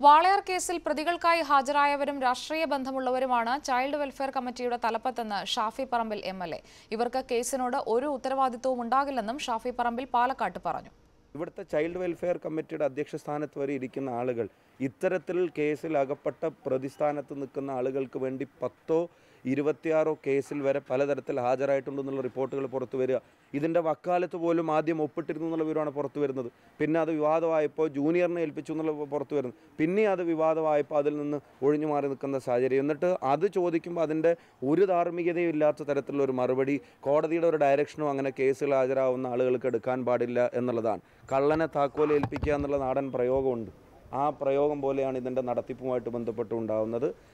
വാളയാർ കേസിൽ പ്രതികൾക്കായി ഹാജരായവരും രാഷ്ട്രീയ ബന്ധമുള്ളവരുമാണ് child welfare committee തലപ്പത്തെന്ന് Shafi Parambil M L A ഇവർക്ക് കേസിനോട് ഒരു ഉത്തരവാദിത്വവും ഉണ്ടാകില്ലെന്നും ഷാഫി പറമ്പിൽ പാലക്കാട്ട് പറഞ്ഞു ഇവിടുത്തെ ചൈൽഡ് വെൽഫെയർ കമ്മിറ്റിയുടെ അധ്യക്ഷ സ്ഥാനത്ത് വരെ ഇരിക്കുന്ന ആളുകൾ ഇത്തരത്തിൽ കേസിൽ അകപ്പെട്ട പ്രതിസ്ഥാനത്ത് നിൽക്കുന്ന ആളുകൾക്ക് വേണ്ടി പത്തോ ഇരുപത്തിയാറോ കേസിൽ വരെ പലതരത്തിൽ ഹാജരായിട്ടുണ്ടെന്നുള്ള റിപ്പോർട്ടുകൾ പുറത്തു വരിക ഇതിൻ്റെ വക്കാലത്ത് പോലും ആദ്യം ഒപ്പിട്ടിരുന്നു എന്നുള്ള വിവരമാണ് പുറത്തു വരുന്നത് പിന്നെ അത് വിവാദമായപ്പോൾ ജൂനിയറിനെ ഏൽപ്പിച്ചു എന്നുള്ള പുറത്തു വരുന്നത് പിന്നെ അത് വിവാദമായപ്പോൾ അതിൽ നിന്ന് ഒഴിഞ്ഞു മാറി നിൽക്കുന്ന സാഹചര്യം എന്നിട്ട് അത് ചോദിക്കുമ്പോൾ അതിൻ്റെ ഒരു ധാർമ്മികതയും ഇല്ലാത്ത തരത്തിലുള്ള ഒരു മറുപടി കോടതിയുടെ ഒരു ഡയറക്ഷനും അങ്ങനെ കേസിൽ ഹാജരാവുന്ന ആളുകൾക്ക് എടുക്കാൻ പാടില്ല എന്നുള്ളതാണ് കള്ളനെ താക്കോൽ ഏൽപ്പിക്കുക എന്നുള്ള നാടൻ പ്രയോഗമുണ്ട് ആ പ്രയോഗം പോലെയാണ് ഇതിൻ്റെ നടത്തിപ്പുമായിട്ട് ബന്ധപ്പെട്ട് ഉണ്ടാവുന്നത്